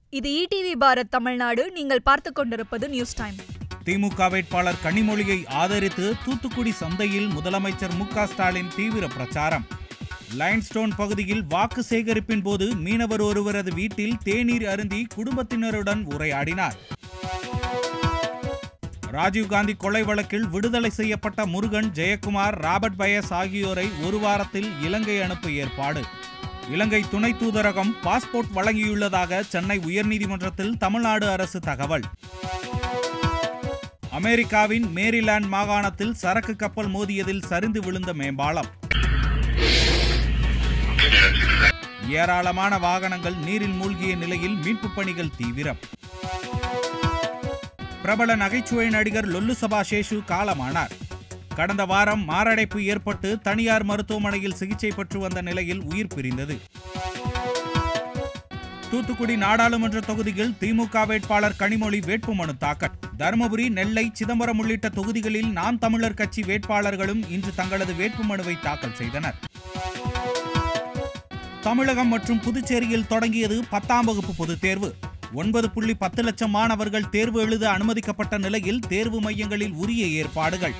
இது இடிவி பாரத் தமிழ்நாடு நீங்கள் பார்த்துக் கொண்டிருப்பது நியூஸ் டைம் திமுக வேட்பாளர் கனிமொழியை ஆதரித்து தூத்துக்குடி சந்தையில் முதலமைச்சர் மு க ஸ்டாலின் தீவிர பிரச்சாரம் லைன்ஸ்டோன் பகுதியில் வாக்கு சேகரிப்பின் போது மீனவர் ஒருவரது வீட்டில் தேநீர் அருந்தி குடும்பத்தினருடன் உரையாடினார் ராஜீவ்காந்தி கொலை வழக்கில் விடுதலை செய்யப்பட்ட முருகன் ஜெயக்குமார் ராபர்ட் பயஸ் ஆகியோரை ஒரு வாரத்தில் இலங்கை அனுப்ப ஏற்பாடு இலங்கை துணை தூதரகம் பாஸ்போர்ட் வழங்கியுள்ளதாக சென்னை உயர்நீதிமன்றத்தில் தமிழ்நாடு அரசு தகவல் அமெரிக்காவின் மேரிலாந்து மாகாணத்தில் சரக்கு கப்பல் மோதியதில் சரிந்து விழுந்த மேம்பாலம் ஏராளமான வாகனங்கள் நீரில் மூழ்கிய நிலையில் மீட்புப் பணிகள் தீவிரம் பிரபல நகைச்சுவை நடிகர் லொல்லு சபா சேஷு காலமானார் கடந்த வாரம் மாரடைப்பு ஏற்பட்டு தனியார் மருத்துவமனையில் சிகிச்சை பெற்று வந்த நிலையில் உயிர் பிரிந்தது தூத்துக்குடி நாடாளுமன்ற தொகுதியில் திமுக வேட்பாளர் கனிமொழி வேட்புமனு தாக்கல் தருமபுரி நெல்லை சிதம்பரம் உள்ளிட்ட தொகுதிகளில் நாம் தமிழர் கட்சி வேட்பாளர்களும் இன்று தங்களது வேட்புமனுவை தாக்கல் செய்தனர் தமிழகம் மற்றும் புதுச்சேரியில் தொடங்கியது பத்தாம் வகுப்பு பொதுத் தேர்வு ஒன்பது புள்ளி பத்து லட்சம் மாணவர்கள் தேர்வு எழுத அனுமதிக்கப்பட்ட நிலையில் தேர்வு மையங்களில் உரிய ஏற்பாடுகள்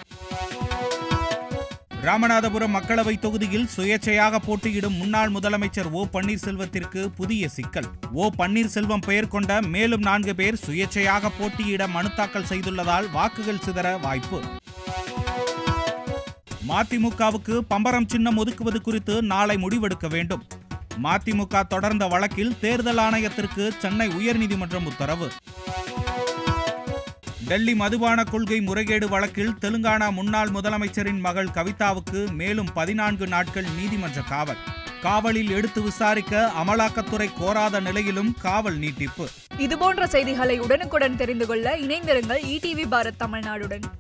ராமநாதபுரம் மக்களவை தொகுதியில் சுயேட்சையாக போட்டியிடும் முன்னாள் முதலமைச்சர் ஓ பன்னீர்செல்வத்திற்கு புதிய சிக்கல் ஓ பன்னீர்செல்வம் பெயர் கொண்ட மேலும் நான்கு பேர் சுயேட்சையாக போட்டியிட மனு தாக்கல் செய்துள்ளதால் வாக்குகள் சிதற வாய்ப்பு மதிமுகவுக்கு பம்பரம் சின்னம் ஒதுக்குவது குறித்து நாளை முடிவெடுக்க வேண்டும் மதிமுக தொடர்ந்த வழக்கில் தேர்தல் ஆணையத்திற்கு சென்னை உயர்நீதிமன்றம் உத்தரவு டெல்லி மதுபான கொள்கை முறைகேடு வழக்கில் தெலுங்கானா முன்னாள் முதலமைச்சரின் மகள் கவிதாவுக்கு மேலும் பதினான்கு நாட்கள் நீதிமன்ற காவல் காவலில் எடுத்து விசாரிக்க அமலாக்கத்துறை கோராத நிலையிலும் காவல் நீட்டிப்பு இதுபோன்ற செய்திகளை உடனுக்குடன் தெரிந்து கொள்ள இணைந்திருங்கள் இடிவி பாரத் தமிழ்நாடுடன்